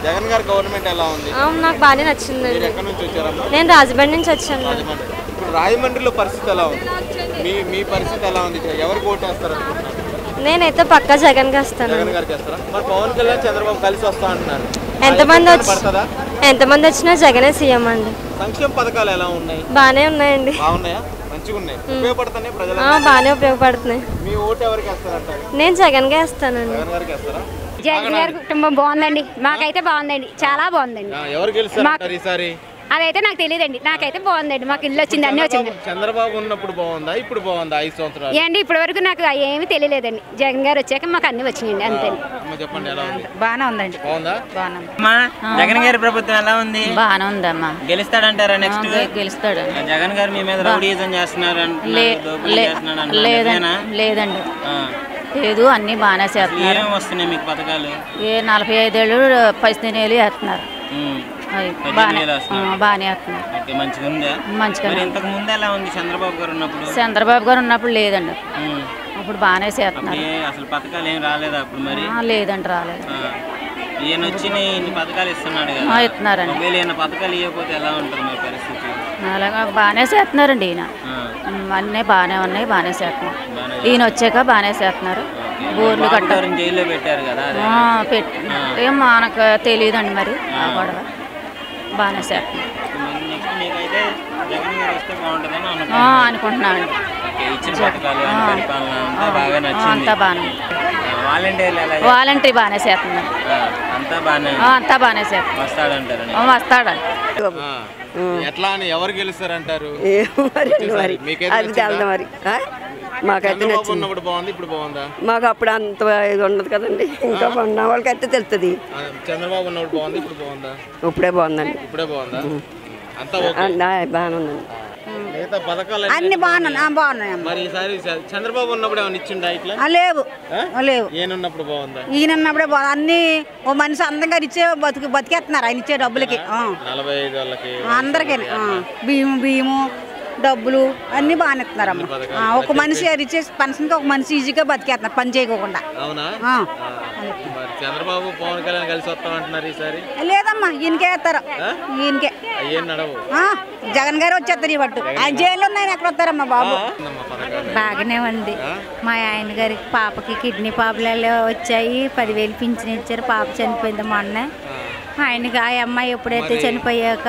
జగన్ గారి గవర్నమెంట్ ఎలా ఉంది ఆ, నాకు బాగానే మీరు నచ్చిందండి ఎక్కడి నుంచి వచ్చారమ్మా నేను రాజమండ్రి నుంచి వచ్చాను రాజమండ్రి ఇప్పుడు రాజమండ్రిలో పరిస్థితి ఎలా ఉంది మీ మీ పరిస్థితి ఎలా ఉంది ఎవరికి ఓటేస్తారు అనుకుంటున్నారు నేనైతే పక్కా జగన్కి వస్తాను జగన్ గారికి వేస్తారా మరి పవన్ కళ్యాణ్ చంద్రబాబు కలిసి వస్తా అంటున్నారు ఎంతమంది ఆ వచ్చి ఎఫెక్ట్ పడుతుందా ఎంతమంది వచ్చినా జగనే సీఎం అండి సంక్షేమ పథకాలు ఎలా ఉన్నాయి బాగానే ఉన్నాయండి బాగున్నాయా మంచిగా ఉన్నాయి ఉపయోగపడుతున్నాయి ప్రజలు ఆ, బాగానే ఉపయోగపడుతున్నాయి మీ ఓటు ఎవరికి వేస్తారంటారు నేను జగన్కే వేస్తానండి జగన్ గారికి వేస్తారా జగన్ గారి కుటుంబం బాగుందండి మాకైతే బాగుందండి చాలా బాగుందండి ఆ, ఎవరు గెలుస్తారు ఈసారి అదైతే నాకు తెలియదండి నాకైతే బాగుందండి మాకు ఇల్లు వచ్చింది అన్నీ వచ్చింది చంద్రబాబు- చంద్రబాబు ఉన్నప్పుడు బాగుందా ఇప్పుడు బాగుందా ఐదు సంవత్సరాలు ఏంటి ఇప్పటి వరకు నాకు ఏమీ తెలియలేదండి జగన్ గారు వచ్చాక మాకు అన్నీ వచ్చినాయండి అంతే అమ్మ చెప్పండి ఎలా ఉంది బాగానే ఉందండి బాగుందా బాగానే అమ్మా జగన్ గారి ప్రభుత్వం ఎలా ఉంది బాగానే ఉందమ్మా గెలుస్తాడంటారా నెక్స్ట్ గెలుస్తాడు జగన్ గారు మీ మీద రౌడీజం చేస్తున్నారు అంటున్నారు, లే దోపిడీ లే- చేస్తున్నాడు అంటున్నారు. లేదండి నిజమేనా? లేదండి ఆ. లేదు అన్నీ బాగానే చేస్తున్నారు ఏమేమి వస్తున్నాయి మీకు పథకాలు ఏ నలభై ఐదేళ్ళు పదిహేను వేలు వేస్తున్నారు ఉమ్. అవి పదిహేను బాగానే వేలు ఆ, వేస్తున్నారు. బాగానే వేస్తున్నారు ఓకే మంచిగా ఉందా మంచిగా మరి ఇంతకు ముందు ఎలా ఉంది చంద్రబాబు గారు ఉన్నప్పుడు చంద్రబాబు గారు ఉన్నప్పుడు లేదండి ఉమ్. అప్పుడు బాగానే అప్పుడు చేస్తున్నారు ఏ- అసలు పథకాలు ఏం రాలేదా అప్పుడు మరి ఆ, లేదండి రాలేదు ఆ. ఈయన వచ్చి ఇన్ని పథకాలు ఇస్తున్నాడు ఆ, కదా ఇస్తున్నారండి ఒకవేళ ఈయన పథకాలు ఇవ్వకపోతే ఎలా ఉంటుంది మీ పరిస్థితి అలాగా బాగానే చేస్తున్నారండి ఈయన ఆ. ఉమ్, అన్నీ బాగానే ఉన్నాయి బాగానే చేస్తున్నారు బాగానే ఈయన వచ్చాక బాగానే చేస్తున్నారు ఓకే. బోర్లు బాబు కట్ట గారిని జైల్లో పెట్టారు కదా అదే ఆ, పెట్ ఏం మనకు తెలియదండి మరి ఆ గొడవ బాగానే చేస్తున్నారు నెక్స్ట్ మీకైతే జగన్ గారు వస్తే బాగుంటుందని ఆ, అనుకుంటున్నాను అనుకుంటున్నామండి ఓకే, ఇచ్చిన పథకాలు ఆయన పరిపాలన అంతా బాగా ఆ, నచ్చింది అంతా బాగానే వాలంటీర్లు ఎలా వాలంటరీ బాగానే చేస్తున్నారు ఆ, అంతా బాగానే ఆ, అంతా బాగానే చేస్తున్నారు వస్తాడంటారని ఆ, వస్తాడండి ఆ. ఎట్లా అని ఎవరు గెలుస్తారంటారు ఏమో మరి మరి మీకైతే అది తెలదు మరి ఆ? మాకైతే చంద్రబాబు నచ్చింది ఉన్నప్పుడు బాగుంది ఇప్పుడు బాగుందా మాకు అప్పుడు అంత ఇది ఉండదు కదండి ఇంకా ఉన్న వాళ్ళకైతే తెలుస్తుంది ఆ, చంద్రబాబు ఉన్నప్పుడు బాగుంది ఇప్పుడు బాగుందా ఇప్పుడే బాగుందండి ఇప్పుడే బాగుందా అంతా ఓకే ఆ, నా- బాగానే ఉందండి మిగతా పథకాలు అన్ని బాగున్నాయి బాగున్నాయి మరి ఈసారి చ- చంద్రబాబు ఉన్నప్పుడు ఏమైనా ఇచ్చిండా ఇట్లా లేవు ఆ? ఆ, లేవు ఏనున్నప్పుడు బాగుందా ఈయన ఉన్నప్పుడే బా- అన్ని ఓ మనిషి అందంగా ఇచ్చే బతుకు బతికేస్తున్నారు ఆయన ఇచ్చే డబ్బులకి ఆ. నలభై ఐదు వాళ్ళకి అందరికీ ఆ. బియ్యం బియ్యము డబ్బులు అన్ని బాగానే ఇస్తున్నారమ్మ ఆ, ఒక మనిషి ఇచ్చే పెన్షన్కి ఒక మనిషి ఈజీగా బతికేస్తున్నారు పని చేయకోకుండా అవునా ఆ. ఆ. మరి చంద్రబాబు పవన్ కళ్యాణ్ కలిసి వస్తామంటున్నారు ఈసారి లేదమ్మా ఈయనకే వేస్తారు ఈయనకే అయ్యేం నడవు ఆ, జగన్ గారు వచ్చేస్తారు ఈ పట్టు ఆయన జైల్లో ఉన్నాయి ఎక్కడ వస్తారమ్మా బాబు నమ్మ పథకాలు బాగానే ఉంది మా ఆయన గారికి పాపకి కిడ్నీ ప్రాబ్లాలు వచ్చాయి పదివేలు పింఛన్ ఇచ్చారు పాప చనిపోయింది మొన్న ఆయనకి ఆ అమ్మాయి ఎప్పుడైతే చనిపోయాక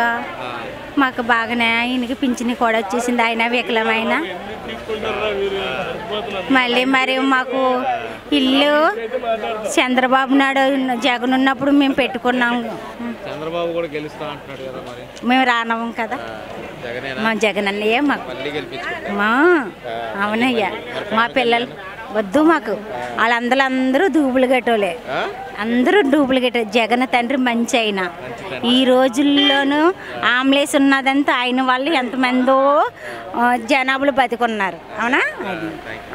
మాకు బాగానే ఆయనకి పింఛన్ కూడా వచ్చేసింది ఆయన వికలమైన మళ్ళీ మరి మాకు ఇల్లు చంద్రబాబు నాయుడు జగన్ ఉన్నప్పుడు మేము పెట్టుకున్నాం చంద్రబాబు కూడా గెలుస్తా అంటున్నాడు కదా మరి మేము రానవం కదా ఆ, జగనేనా మా జగన్ అన్నయ్య మాకు మళ్ళీ గెలిపించుకుంటా మా అవునయ్యా మా పిల్లలు వద్దు మాకు వాళ్ళందరూ అందరూ డూబులు గట్టోలే అందరూ డూబులు గట్ట జగన్ తండ్రి మంచి ఆయన ఈ రోజుల్లోనూ ఆమ్లేస్ ఉన్నదంతా ఆయన వాళ్ళు ఎంతమందో ఆ, జనాభాలు బతికున్నారు అవునా అది